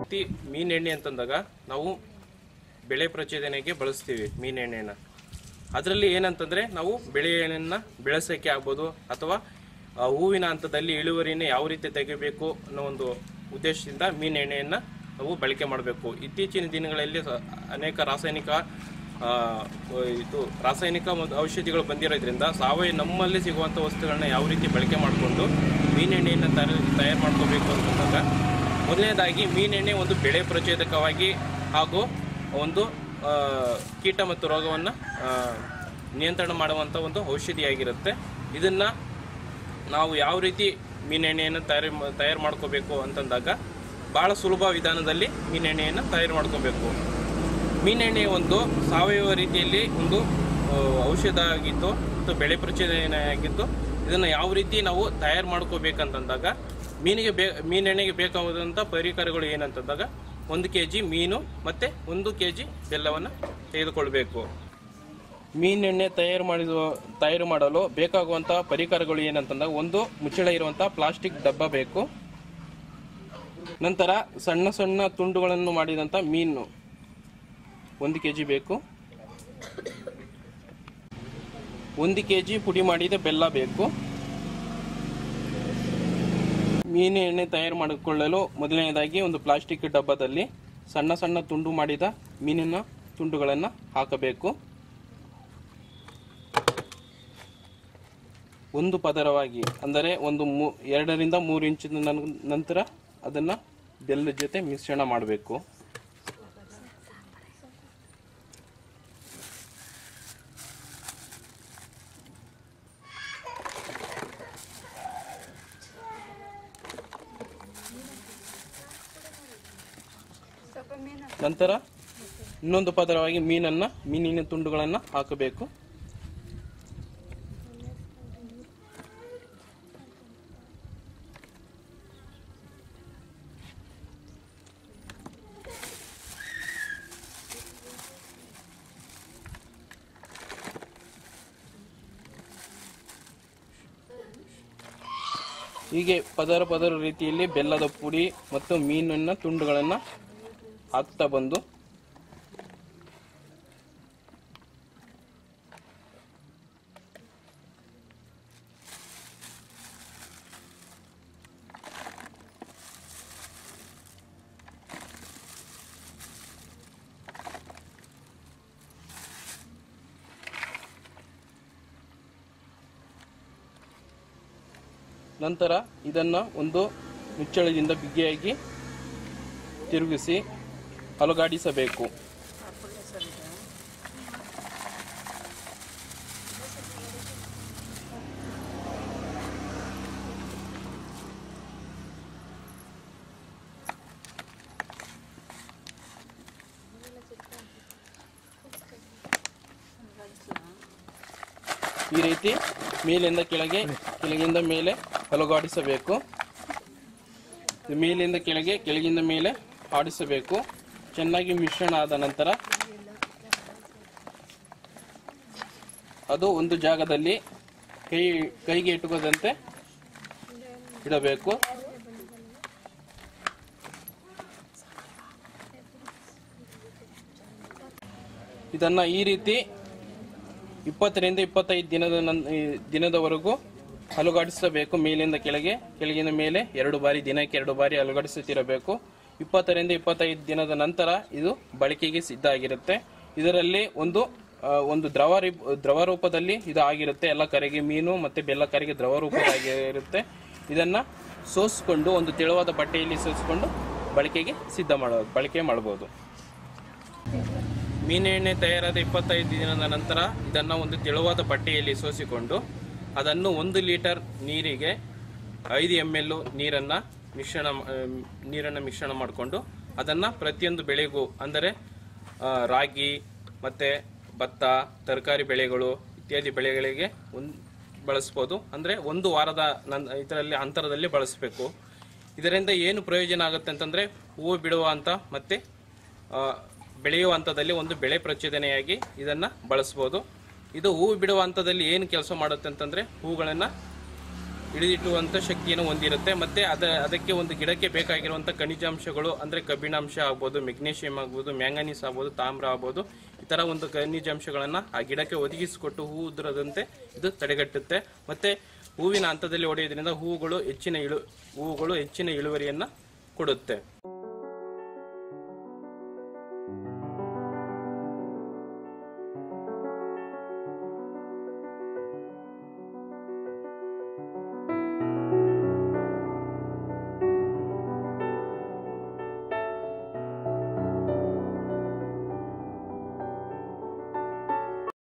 ರೀತಿ ಮೀನೆಣ್ಣೆ ಅಂತಂದಾಗ ನಾವು ಬೆಳೆ ಪ್ರಚೋದನೆಗೆ ಬಳಸ್ತೀವಿ ಮೀನೆಣ್ಣೆನ ಅದರಲ್ಲಿ ಏನಂತಂದ್ರೆ ನಾವು ಬೆಳೆಯನ್ನ ಬೆಳೆಸೋಕ್ಕೆ ಆಗ್ಬೋದು ಅಥವಾ ಆ, ಹೂವಿನ ಹಂತದಲ್ಲಿ ಇಳುವರಿನ ಯಾವ ರೀತಿ ತೆಗಿಬೇಕು ಅನ್ನೋ ಒಂದು ಉದ್ದೇಶದಿಂದ ಮೀನೆಣ್ಣೆಯನ್ನ ನಾವು ಬಳಕೆ ಮಾಡಬೇಕು ಇತ್ತೀಚಿನ ದಿನಗಳಲ್ಲಿ ಸ- ಅನೇಕ ರಾಸಾಯನಿಕ ಆ, ಇದು ರಾಸಾಯನಿಕ ಮತ್ತು ಔಷಧಿಗಳು ಬಂದಿರೋದ್ರಿಂದ ಸಾವಯವ ನಮ್ಮಲ್ಲಿ ಸಿಗುವಂಥ ವಸ್ತುಗಳನ್ನ ಯಾವ ರೀತಿ ಬಳಕೆ ಮಾಡಿಕೊಂಡು ಮೀನೆಣ್ಣೆಯನ್ನು ತಯಾರು ತಯಾರು ಮಾಡ್ಕೋಬೇಕು ಅಂತಂದಾಗ ಮೊದಲನೇದಾಗಿ ಮೀನೆಣ್ಣೆ ಒಂದು ಬೆಳೆ ಪ್ರಚೋದಕವಾಗಿ ಹಾಗೂ ಒಂದು ಆ, ಕೀಟ ಮತ್ತು ರೋಗವನ್ನು ನಿಯಂತ್ರಣ ಮಾಡುವಂಥ ಒಂದು ಔಷಧಿಯಾಗಿರುತ್ತೆ ಇದನ್ನು ನಾವು ಯಾವ ರೀತಿ ಮೀನೆಣ್ಣೆಯನ್ನು ತಯಾರು ತಯಾರು ಮಾಡ್ಕೋಬೇಕು ಅಂತಂದಾಗ ಭಾಳ ಸುಲಭ ವಿಧಾನದಲ್ಲಿ ಮೀನೆಣ್ಣೆಯನ್ನು ತಯಾರು ಮಾಡ್ಕೋಬೇಕು ಮೀನೆಣ್ಣೆ ಒಂದು ಸಾವಯವ ರೀತಿಯಲ್ಲಿ ಒಂದು ಆ, ಔಷಧ ಆಗಿದ್ದು ಮತ್ತು ಬೆಳೆ ಪ್ರಚೋದನೆ ಆಗಿದ್ದು ಇದನ್ನು ಯಾವ ರೀತಿ ನಾವು ತಯಾರು ಮಾಡ್ಕೋಬೇಕಂತಂದಾಗ ಮೀನಿಗೆ ಬೇ ಮೀನೆಣ್ಣೆಗೆ ಬೇಕಾದಂಥ ಪರಿಕರಗಳು ಏನಂತಂದಾಗ ಒಂದು ಕೆ ಜಿ ಮೀನು ಮತ್ತು ಒಂದು ಕೆ ಜಿ ಬೆಲ್ಲವನ್ನು ತೆಗೆದುಕೊಳ್ಬೇಕು ಮೀನೆಣ್ಣೆ ತಯಾರು ಮಾಡಿದ ತಯಾರು ಮಾಡಲು ಬೇಕಾಗುವಂತಹ ಪರಿಕರಗಳು ಏನಂತಂದಾಗ ಒಂದು ಮುಚ್ಚಳ ಇರುವಂತಹ ಪ್ಲಾಸ್ಟಿಕ್ ಡಬ್ಬ ಬೇಕು ನಂತರ ಸಣ್ಣ ಸಣ್ಣ ತುಂಡುಗಳನ್ನು ಮಾಡಿದಂಥ ಮೀನು ಒಂದು ಕೆ ಜಿ ಬೇಕು ಒಂದು ಕೆ ಜಿ ಪುಡಿ ಮಾಡಿದ ಬೆಲ್ಲ ಬೇಕು ಮೀನು ಎಣ್ಣೆ ತಯಾರು ಮಾಡಿಕೊಳ್ಳಲು ಮೊದಲನೇದಾಗಿ ಒಂದು ಪ್ಲಾಸ್ಟಿಕ್ ಡಬ್ಬದಲ್ಲಿ ಸಣ್ಣ ಸಣ್ಣ ತುಂಡು ಮಾಡಿದ ಮೀನಿನ ತುಂಡುಗಳನ್ನು ಹಾಕಬೇಕು ಒಂದು ಪದರವಾಗಿ ಅಂದರೆ ಒಂದು ಮೂ ಎರಡರಿಂದ ಮೂರು ಇಂಚಿನ ನನ್- ನಂತರ ಅದನ್ನು ಬೆಲ್ಲದ ಜೊತೆ ಮಿಶ್ರಣ ಮಾಡಬೇಕು ನಂತರ ಇನ್ನೊಂದು ಪದರವಾಗಿ ಮೀನನ್ನ ಮೀನಿನ ತುಂಡುಗಳನ್ನು ಹಾಕಬೇಕು ಹೀಗೆ ಪದರ ಪದರ ರೀತಿಯಲ್ಲಿ ಬೆಲ್ಲದ ಪುಡಿ ಮತ್ತು ಮೀನಿನ ತುಂಡುಗಳನ್ನು ಹಾಕ್ತಾ ಬಂದು ನಂತರ ಇದನ್ನ ಒಂದು ಮುಚ್ಚಳದಿಂದ ಬಿಗಿಯಾಗಿ ತಿರುಗಿಸಿ ಅಲುಗಾಡಿಸಬೇಕು ಈ ರೀತಿ ಮೇಲಿಂದ ಕೆಳಗೆ ಕೆಳಗಿಂದ ಮೇಲೆ ಅಲುಗಾಡಿಸಬೇಕು ಮೇಲಿಂದ ಕೆಳಗೆ ಕೆಳಗಿಂದ ಮೇಲೆ ಆಡಿಸಬೇಕು ಚೆನ್ನಾಗಿ ಮಿಶ್ರಣ ಆದ ನಂತರ ಅದು ಒಂದು ಜಾಗದಲ್ಲಿ ಕೈ ಕೈಗೆ ಇಟ್ಟುಕೋದಂತೆ ಇಡಬೇಕು ಇದನ್ನ ಈ ರೀತಿ ಇಪ್ಪತ್ತರಿಂದ ಇಪ್ಪತ್ತೈದು ದಿನದ ನನ್- ಈ ದಿನದವರೆಗೂ ಅಲುಗಾಡಿಸಬೇಕು ಮೇಲಿಂದ ಕೆಳಗೆ ಕೆಳಗಿನ ಮೇಲೆ ಎರಡು ಬಾರಿ ದಿನಕ್ಕೆ ಎರಡು ಬಾರಿ ಅಲುಗಾಡಿಸುತ್ತಿರಬೇಕು ಇಪ್ಪತ್ತರಿಂದ ಇಪ್ಪತ್ತೈದು ದಿನದ ನಂತರ ಇದು ಬಳಕೆಗೆ ಸಿದ್ಧ ಆಗಿರುತ್ತೆ ಇದರಲ್ಲಿ ಒಂದು ಆ, ಒಂದು ದ್ರವ ರೀಪ್- ದ್ರವ ರೂಪದಲ್ಲಿ ಇದು ಆಗಿರುತ್ತೆ ಎಲ್ಲ ಕರೆಗೆ ಮೀನು ಮತ್ತೆ ಬೆಲ್ಲ ಕರೆಗೆ ದ್ರವ ರೂಪದಾಗಿರುತ್ತೆ ಇದನ್ನ ಸೋಸಿಕೊಂಡು ಒಂದು ತೆಳುವಾದ ಬಟ್ಟೆಯಲ್ಲಿ ಸೋಸಿಕೊಂಡು ಬಳಕೆಗೆ ಸಿದ್ಧ ಮಾಡ ಬಳಕೆ ಮಾಡಬಹುದು ಮೀನೆಣ್ಣೆ ತಯಾರಾದ ಇಪ್ಪತ್ತೈದು ದಿನದ ನಂತರ ಇದನ್ನು ಒಂದು ತೆಳುವಾದ ಬಟ್ಟೆಯಲ್ಲಿ ಸೋಸಿಕೊಂಡು ಅದನ್ನು ಒಂದು ಲೀಟರ್ ನೀರಿಗೆ ಐದು ಎಮ್ ಎಲ್ ನೀರನ್ನು ಮಿಶ್ರಣ ಆ, ನೀರನ್ನು ಮಿಶ್ರಣ ಮಾಡಿಕೊಂಡು ಅದನ್ನು ಪ್ರತಿಯೊಂದು ಬೆಳೆಗೂ ಅಂದರೆ ಆ, ರಾಗಿ ಮತ್ತು ಭತ್ತ ತರಕಾರಿ ಬೆಳೆಗಳು ಇತ್ಯಾದಿ ಬೆಳೆಗಳಿಗೆ ಒಂದು ಬಳಸ್ಬೋದು ಅಂದರೆ ಒಂದು ವಾರದ ನನ್ ಇದರಲ್ಲಿ ಅಂತರದಲ್ಲಿ ಬಳಸಬೇಕು ಇದರಿಂದ ಏನು ಪ್ರಯೋಜನ ಆಗುತ್ತೆ ಅಂತಂದರೆ ಹೂವು ಬಿಡುವ ಹಂತ ಮತ್ತು ಆ, ಬೆಳೆಯುವ ಹಂತದಲ್ಲಿ ಒಂದು ಬೆಳೆ ಪ್ರಚೋದನೆಯಾಗಿ ಇದನ್ನು ಬಳಸ್ಬೋದು ಇದು ಹೂವು ಬಿಡುವ ಹಂತದಲ್ಲಿ ಏನು ಕೆಲಸ ಮಾಡುತ್ತೆ ಅಂತಂದರೆ ಹೂಗಳನ್ನು ಹಿಡಿದಿಟ್ಟುವಂಥ ಶಕ್ತಿಯನ್ನು ಹೊಂದಿರುತ್ತೆ ಮತ್ತೆ ಅದ ಅದಕ್ಕೆ ಒಂದು ಗಿಡಕ್ಕೆ ಬೇಕಾಗಿರುವಂಥ ಖನಿಜಾಂಶಗಳು ಅಂದರೆ ಕಬ್ಬಿಣಾಂಶ ಆಗ್ಬೋದು ಮೆಗ್ನೀಷಿಯಂ ಆಗ್ಬೋದು ಮ್ಯಾಂಗನೀಸ್ ಆಗ್ಬೋದು ತಾಮ್ರ ಆಗ್ಬೋದು ಈ ಥರ ಒಂದು ಖನಿಜಾಂಶಗಳನ್ನು ಆ ಗಿಡಕ್ಕೆ ಒದಗಿಸಿಕೊಟ್ಟು ಹೂ ಉದುರದಂತೆ ಇದು ತಡೆಗಟ್ಟುತ್ತೆ ಮತ್ತೆ ಹೂವಿನ ಹಂತದಲ್ಲಿ ಹೊಡೆಯೋದ್ರಿಂದ ಹೂವುಗಳು ಹೆಚ್ಚಿನ ಇಳು ಹೂವುಗಳು ಹೆಚ್ಚಿನ ಇಳುವರಿಯನ್ನು ಕೊಡುತ್ತೆ